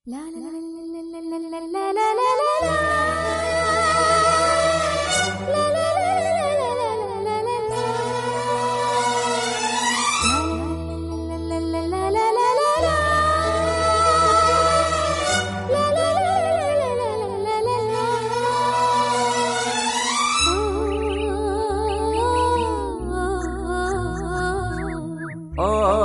ಓ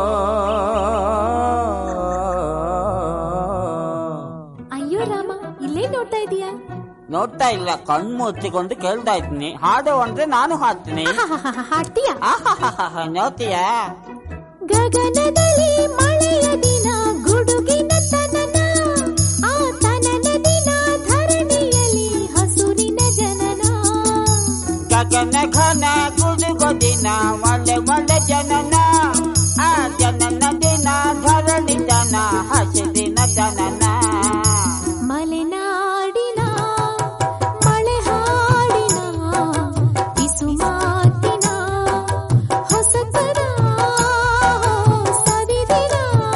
ಅಯ್ಯೋ ರಾಮ ಇಲ್ಲೇ ನೋಡ್ತಾ ಇದೀಯಾ ನೋಡ್ತಾ ಇಲ್ಲ ಕಣ್ಣು ಮುಚ್ಚಿಕೊಂಡು ಕೇಳ್ತಾ ಇದ್ದೀನಿ ಹಾಡು ಅಂದ್ರೆ ನಾನು ಹಾಡ್ತೀನಿ ಹಾಡ್ತೀಯಾ ಆಹಾಹಾಹಾ, ನೋಡ್ತೀಯಾ ಗಗನದಲ್ಲಿ ಮಳೆಯ ದಿನ ಗುಡುಗಿನ ತನನ ಆ ತನನ ದಿನ ಧರಣಿಯಲ್ಲಿ ಹಸುರಿನ ಜನನ ಗಗನ ಘನ ಗುಡುಗು ದಿನ ಒಳ್ಳೆ ಒಳ್ಳೆ ಜನನ ಆ ಜನನ ದಿನ ಧರಣಿ ಜನ ಹಸಿರಿನ ಜನನ ಮಲೆನಾಡಿನ ಮಳೆ ಹಾಡಿನ ಬಿಸು ಮಾತಿನ ಹೊಸತನ ಸವಿದಿನ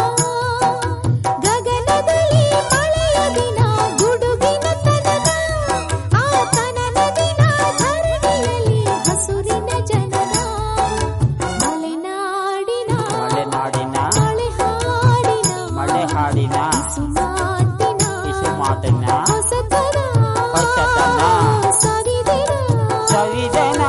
ಗಗನದಲ್ಲಿ ಮಳೆಯ ದಿನ ಗುಡುಗಿನ ತನನ ಆ ತನನ ದಿನ ಧರಣಿಯಲ್ಲಿ ಹಸುರಿನ ಜನನ ಮಲೆನಾಡಿನ ಮಲೆನಾಡಿನ ಮಳೆ ಹಾಡಿನ ಮಳೆ ಹಾಡಿನ ಬಿಸು ಮಾತಿನ ಬಿಸು ಮಾತಿನ ಹೊಸತನ ಹೊಸತನ ಸವಿದಿನ ಸವಿದನ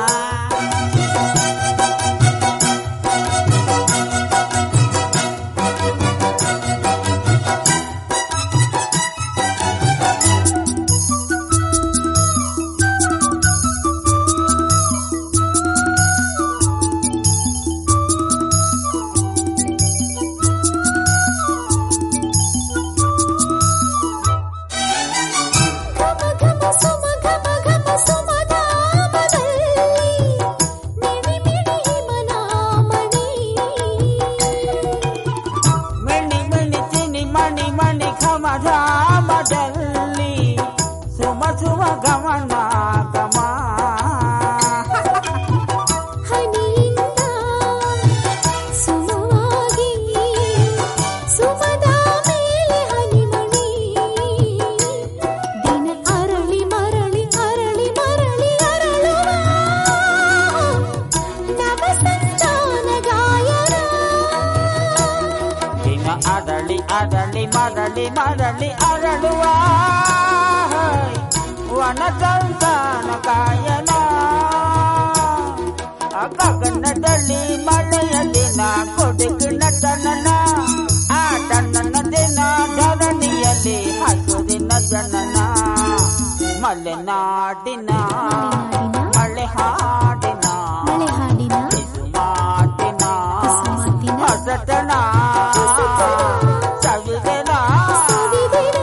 ಘಮ ಘಮ ಸುಮ ಘಮ ಘಮ ಸುಮಧಾಮದಲ್ಲಿ ಮಿಣಿ ಮಿಣಿ ಹಿಮನಾಮಣಿ ಮಿಣಿ ಮಿಣಿ ಚಿನಿ ಮಣಿ ಮಣಿ ಘಮ ಧಾಮದಲ್ಲಿ ಸುಮ ಸುಮ ಗಮನ ಗಮ ಹನಿಯಿಂದ ಸುಮವಾಗಿ ಸುಮದ ಮೇಲೆ ಹನಿಮಣಿ ದಿನ ಅರಳಿ ಮರಳಿ ಅರಳಿ ಮರಳಿ ಅರಳುವ ನವ ಸಂತಾನ ಗಾಯನ ದಿನ ಅರಳಿ ಅರಳಿ ಮರಳಿ ಮರಳಿ ಅರಳುವ ವನ ಸಂತಾನ ಕಾಯನ ಆ ಗಗನದಲ್ಲಿ ಮಳೆಯ ದಿನ ಕೊಡುಗಿನ ತನನ ಆ ತನ್ನನ ದಿನ ಧರಣಿಯಲ್ಲಿ ಹಸುರಿನ ಜನನ ಮಲೆನಾಡಿನ ಮಳೆ ಹಾಡಿನ ಮಳೆ ಹಾಡಿನ ಬಿಸು ಮಾತಿನ ಮಾತಿನ ಹೊಸತನ ಸವಿದನ ಸವಿದಿನ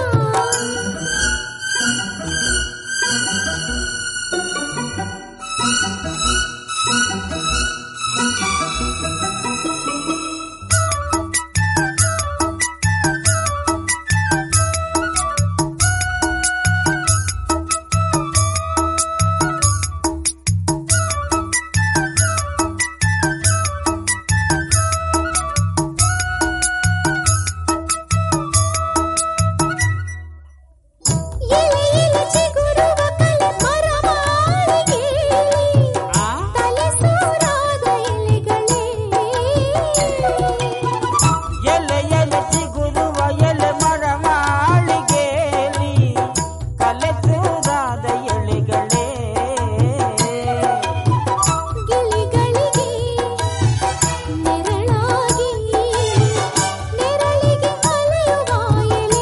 ಎಲೆ ಎಲೆ ಚಿಗುರುವ ಕಲೆ ಮರ ಮಾಳಿಗೆ ಆ? ತಲೆ ಸೂರಾದ ಎಲೆಗಳೇ ಎಲೆ ಎಲೆ ಚಿಗುರುವ ಎಲೆ ಮರ ಮಾಳಿಗೆಯಲ್ಲಿ ಕಲೆಸೂರಾದ ಎಲೆಗಳೇ ಗಿಳಿಗಳಿಗೆ ನೆರಳಾಗಿ ನೆರಳಿಗೆ ಅಲೆಯುವ ಎಲೆ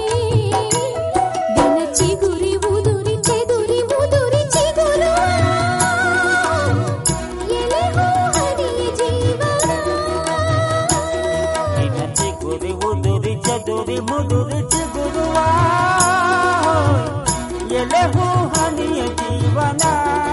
ದಿನ ಚಿಗುರಿ ಉದುರಿ ಚೆದುರಿ ಉದುರಿ ಚಿಗುರುವ ಎಲೆ ಹೂ ಹನಿಯ ಜೀವನ ನಿನ್ನ ಚಿಗುರಿ ಉದುರಿ ಚದುರಿ ಮುದುರಿ ಚಿಗುರುವ ಎಲೆ ಹೂ ಹನಿಯ ಜೀವನ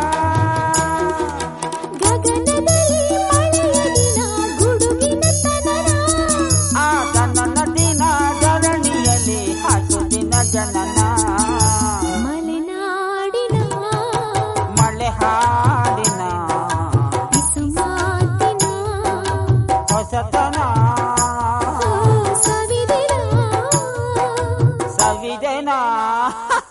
ಗಗನದಲ್ಲಿ ಮಳೆಯ ದಿನ ಗುಡುಗಿನ ತನನ ಆ ತನ್ನ ದಿನ ಧರಣಿಯಲ್ಲಿ ಹಸುದಿನ ಜನನ ಮಲೆನಾಡಿನ ಮಳೆ ಹಾಡಿನ ಬಿಸು ಮಾತಿನ ಹೊಸತನ ಸವಿದಿನ ಆ